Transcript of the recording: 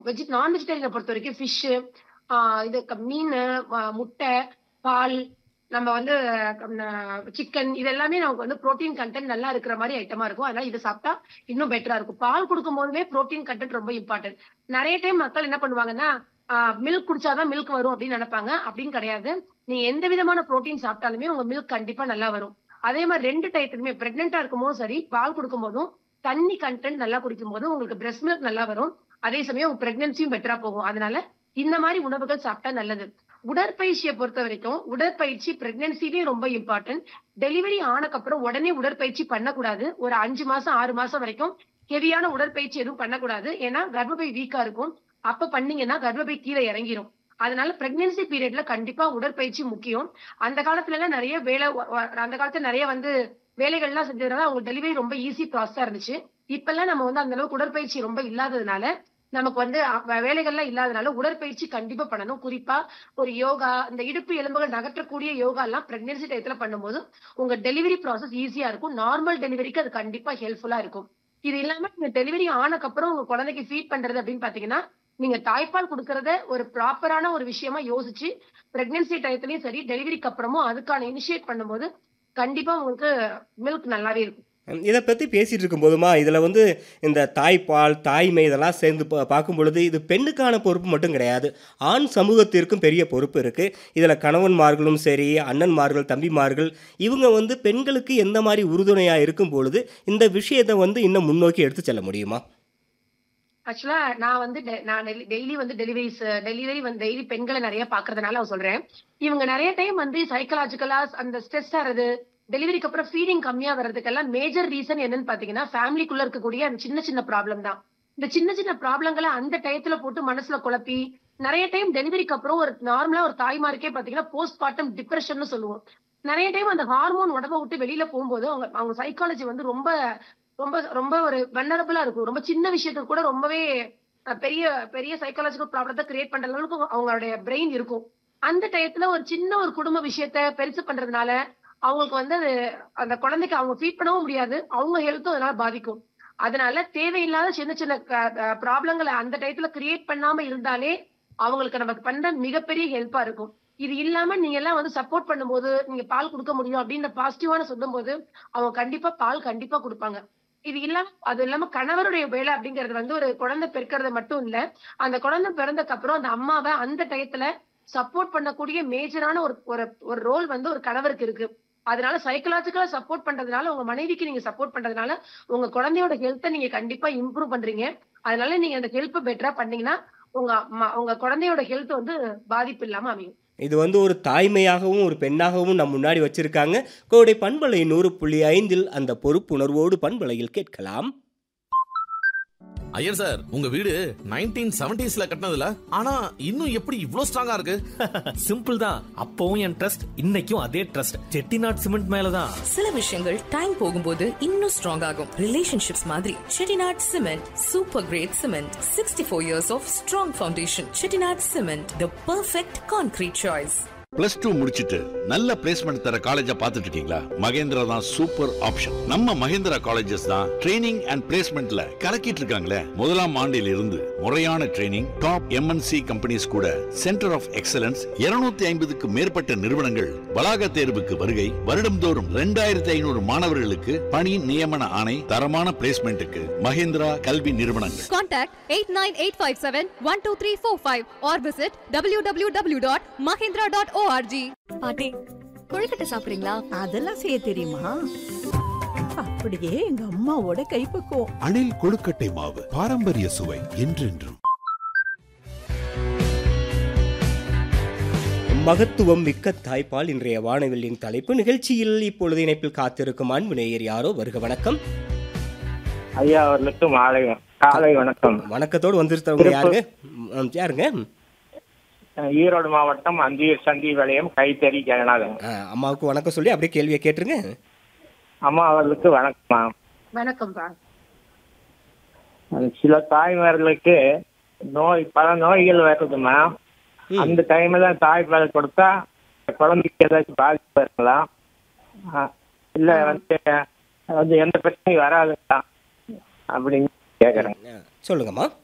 Veggie நான் வெஜிடேரியனை பொறுத்த வரைக்கும் ஃபிஷ் இது க- மீன் ஆஹ் முட்டை பால் நம்ம வந்து சிக்கன் இது எல்லாமே நமக்கு வந்து புரோட்டீன் கண்டென்ட் நல்லா இருக்கிற மாதிரி ஐட்டமா இருக்கும் அதனால இது சாப்பிட்டா இன்னும் பெட்டரா இருக்கும் பால் கொடுக்கும் போதுமே புரோட்டீன் கண்டென்ட் ரொம்ப இம்பார்ட்டன்ட் நிறைய டைம் மக்கள் என்ன பண்ணுவாங்கன்னா மில்க் குடிச்சாதான் மில்க் வரும் அப்படின்னு நினைப்பாங்க அப்படின்னு கிடையாது நீங்க எந்த விதமான புரோட்டீன் சாப்பிட்டாலுமே உங்க மில்க் கண்டிப்பா நல்லா வரும் அதே மாதிரி ரெண்டு டயத்துலயுமே பிரெக்னெண்டா இருக்கும் போதும் சரி பால் கொடுக்கும் போதும் தண்ணி கண்டென்ட் நல்லா குடிக்கும் போது உங்களுக்கு பிரஸ்ட் மில்க் நல்லா வரும் அதே சமயம் உங்க பிரெக்னன்சியும் பெட்டரா போகும் அதனால இந்த மாதிரி உணவுகள் சாப்பிட்டா நல்லது உடற்பயிற்சியை பொறுத்த வரைக்கும் உடற்பயிற்சி பிரெக்னன்சிலேயும் ரொம்ப இம்பார்ட்டன்ட் டெலிவரி ஆனக்கப்புறம் உடனே உடற்பயிற்சி பண்ணக்கூடாது ஒரு அஞ்சு மாசம் ஆறு மாசம் வரைக்கும் ஹெவியான உடற்பயிற்சி எதுவும் பண்ணக்கூடாது ஏன்னா கர்ப்பப்பை வீக்கா இருக்கும் அப்ப பண்ணீங்கன்னா கர்ப்பப்பை கீழே இறங்கிரும் அதனால பிரெக்னன்சி பீரியட்ல கண்டிப்பா உடற்பயிற்சி முக்கியம் அந்த காலத்துல எல்லாம் நிறைய வேலை வ- வ- அந்த காலத்துல நிறைய வந்து வேலைகள்லாம் செஞ்சதுனால அவங்க டெலிவரி ரொம்ப ஈஸி ப்ராசஸா இருந்துச்சு இப்பெல்லாம் நம்ம வந்து அந்த அளவுக்கு உடற்பயிற்சி ரொம்ப இல்லாததுனால நமக்கு வந்து அ- வே- வேலைகள்லாம் இல்லாதனால உடற்பயிற்சி கண்டிப்பா பண்ணணும் குறிப்பா ஒரு யோகா இந்த இடுப்பு எலும்புகள் நகற்றக்கூடிய யோகா எல்லாம் பிரெக்னன்சி டயத்துல பண்ணும்போது உங்க டெலிவரி ப்ராசஸ் ஈஸியா இருக்கும் நார்மல் டெலிவரிக்கு அது கண்டிப்பா ஹெல்ப்ஃபுல்லா இருக்கும் இது இல்லாம நீங்க டெலிவரி ஆனக்கப்புறம் உங்க குழந்தைக்கு ஃபீட் பண்றது அப்படின்னு பாத்தீங்கன்னா நீங்க தாய்ப்பால் கொடுக்கறத ஒரு ப்ராப்பரான ஒரு விஷயமா யோசிச்சு பிரெக்னன்சி டயத்துலயும் சரி டெலிவரிக்கு அப்புறமும் அதுக்கான இனிஷியேட் பண்ணும்போது கண்டிப்பா உங்களுக்கு மில்க் நல்லாவே இருக்கும் இதை பற்றி பேசிகிட்டு இருக்கும்போதுமா இதில் வந்து இந்த தாய்ப்பால் தாய்மை இதெல்லாம் சேர்ந்து பா- பார்க்கும் பொழுது இது பெண்ணுக்கான பொறுப்பு மட்டும் கிடையாது ஆண் சமூகத்திற்கும் பெரிய பொறுப்பு இருக்குது இதில் கணவன்மார்களும் சரி அண்ணன்மார்கள் தம்பிமார்கள் இவங்க வந்து பெண்களுக்கு எந்த மாதிரி உறுதுணையாக இருக்கும் பொழுது இந்த விஷயத்தை வந்து இன்னும் முன்னோக்கி எடுத்து செல்ல முடியுமா ஆக்சுவலா நான் வந்து டெ- நான் டெய்லி வந்து டெலிவரிஸ் டெலிவரி வந்து டெய்லி பெண்களை நிறைய பாக்குறதுனால நான் சொல்றேன் இவங்க நிறைய டைம் வந்து சைக்கலாஜிக்கலா அந்த ஸ்ட்ரெஸ் ஆறது டெலிவரிக்கு அப்புறம் ஃபீடிங் கம்மியா வர்றதுக்கெல்லாம் மேஜர் ரீசன் என்னன்னு பாத்தீங்கன்னா ஃபேமிலிக்குள்ள இருக்கக்கூடிய அந்த சின்ன சின்ன ப்ராப்ளம் தான் இந்த சின்ன சின்ன ப்ராப்ளங்களை அந்த டயத்துல போட்டு மனசுல குழப்பி நிறைய டைம் டெலிவரிக்கு அப்புறம் ஒரு நார்மலா ஒரு தாய்மாருக்கே பாத்தீங்கன்னா போஸ்ட் பார்ட்டம் டிப்ரெஷன் சொல்லுவோம் நிறைய டைம் அந்த ஹார்மோன் உடம்ப விட்டு வெளியில போகும்போது அவங்க அவங்க சைக்காலஜி வந்து ரொம்ப ரொம்ப ரொம்ப ஒரு வன்னரபிளா இருக்கும் ரொம்ப சின்ன விஷயத்துக்கு கூட ரொம்பவே அஹ், பெரிய பெரிய சைக்காலஜிக்கல் ப்ராப்ளத்தை கிரியேட் பண்ற அளவுக்கு அவங்களுடைய பிரெயின் இருக்கும் அந்த டயத்துல ஒரு சின்ன ஒரு குடும்ப விஷயத்த பெருசு பண்றதுனால அவங்களுக்கு வந்து அது அந்த குழந்தைக்கு அவங்க ஃபீட் பண்ணவும் முடியாது அவங்க ஹெல்த்தும் அதனால பாதிக்கும் அதனால தேவையில்லாத சின்ன சின்ன ப்ராப்ளங்களை அந்த டயத்துல கிரியேட் பண்ணாம இருந்தாலே அவங்களுக்கு நமக்கு பண்ற மிகப்பெரிய ஹெல்ப்பா இருக்கும் இது இல்லாம நீங்க எல்லாம் வந்து சப்போர்ட் பண்ணும்போது நீங்க பால் கொடுக்க முடியும் அப்படின்னு பாசிட்டிவான சொல்லும் போது அவங்க கண்டிப்பா பால் கண்டிப்பா கொடுப்பாங்க இது இல்லாம அது இல்லாம கணவருடைய வேலை அப்படிங்கிறது வந்து ஒரு குழந்தை பெருக்கிறது மட்டும் இல்ல அந்த குழந்தை பிறந்ததுக்கு அப்புறம் அந்த அம்மாவை அந்த டயத்துல சப்போர்ட் பண்ணக்கூடிய மேஜரான ஒரு ஒரு ஒரு ரோல் வந்து ஒரு கணவருக்கு இருக்கு அதனால சைக்கலாஜிக்கலா சப்போர்ட் பண்றதுனால உங்க மனைவிக்கு நீங்க சப்போர்ட் பண்றதுனால உங்க குழந்தையோட ஹெல்த்தை நீங்க கண்டிப்பா இம்ப்ரூவ் பண்றீங்க அதனால நீங்க அந்த ஹெல்ப் பெட்டரா பண்ணீங்கன்னா உங்க அம்மா- உங்க குழந்தையோட ஹெல்த் வந்து பாதிப்பு இல்லாம அமையும் இது வந்து ஒரு தாய்மையாகவும் ஒரு பெண்ணாகவும் நம் முன்னாடி வச்சிருக்காங்க கோடை பண்பலை நூறு புள்ளி ஐந்தில் அந்த பொறுப்புணர்வோடு பண்பலையில் கேட்கலாம் ஐயர் சார் உங்க வீடு நைன்டீன் செவன்டிஸ்ல கட்டினதுல ஆனா இன்னும் எப்படி இவ்ளோ ஸ்ட்ராங்கா இருக்கு சிம்பிள் தான் அப்பவும் என் ட்ரஸ்ட் இன்னைக்கும் அதே ட்ரஸ்ட் செட்டிநாட் சிமெண்ட் மேலதான் சில விஷயங்கள் டைம் போகும்போது இன்னும் ஸ்ட்ராங் ஆகும் ரிலேஷன்ஷிப்ஸ் மாதிரி Chettinad cement super great cement sixty four years of strong foundation Chettinad cement the perfect concrete choice plus two முடிச்சிட்டு நல்ல பிளேஸ்மெண்ட் தர காலேஜா பார்த்துட்டு இருக்கீங்களா மகேந்திரா தான் சூப்பர் ஆப்ஷன் நம்ம மகேந்திரா காலேஜஸ் தான் ட்ரைனிங் அண்ட் பிளேஸ்மெண்ட்ல கலக்கிட்டு இருக்காங்களே முதலாம் ஆண்டில் இருந்து முறையான ட்ரைனிங் டாப் எம்என்சி கம்பெனிஸ் கூட சென்டர் ஆஃப் எக்ஸலன்ஸ் 250 ஐம்பதுக்கு மேற்பட்ட நிறுவனங்கள் வளாக தேர்வுக்கு வருகை வருடம்தோறும் ரெண்டாயிரத்தி ஐநூறு மாணவர்களுக்கு பணி நியமன ஆணை தரமான பிளேஸ்மெண்ட்டுக்கு மகேந்திரா கல்வி நிறுவனங்கள் Contact 89857-12345 or visit www.mahindra.org. பாட்டி கொழுக்கட்டை சாப்பிடுறீங்களா அதெல்லாம் செய்ய தெரியுமா அப்படியே எங்க அம்மாவோட கைப்பக்குவம் அணில் கொழுக்கட்டை மாவு பாரம்பரிய சுவை என்றென்றும் மகத்துவம் மிக்க தாய்ப்பால் இன்றைய வானவில்லின் தலைப்பு நிகழ்ச்சியில் இப்பொழுது இணைப்பில் காத்திருக்கும் அன்பு நேயர் யாரோ வருக வணக்கம் ஐயா அவர்களுக்கு மாலை காலை வணக்கம் வணக்கத்தோடு வந்திருந்தவங்க யாருங்க ம், யாருங்க அஹ் ஈரோடு மாவட்டம் அந்தியூர் சந்தி வளையம் கைத்தறி ஜெகநாதன் ஆ, அம்மாவுக்கு வணக்கம் சொல்லி அப்படியே கேள்வியை கேட்டுருங்க அம்மா அவர்களுக்கு வணக்கம்மா வணக்கம்ப்பா அஹ் சில தாய்மார்களுக்கு நோய் பல நோய்கள் வருதுமா அந்த டைம்ல தாய்ப்பால் கொடுத்தா குழந்தைக்கு ஏதாச்சும் பாதிப்பு இருக்கலாம் அஹ் இல்ல வந்து வந்து எந்த பிரச்சனையும் வராதுங்களா அப்படின்னு கேக்குறேன் சொல்லுங்கம்மா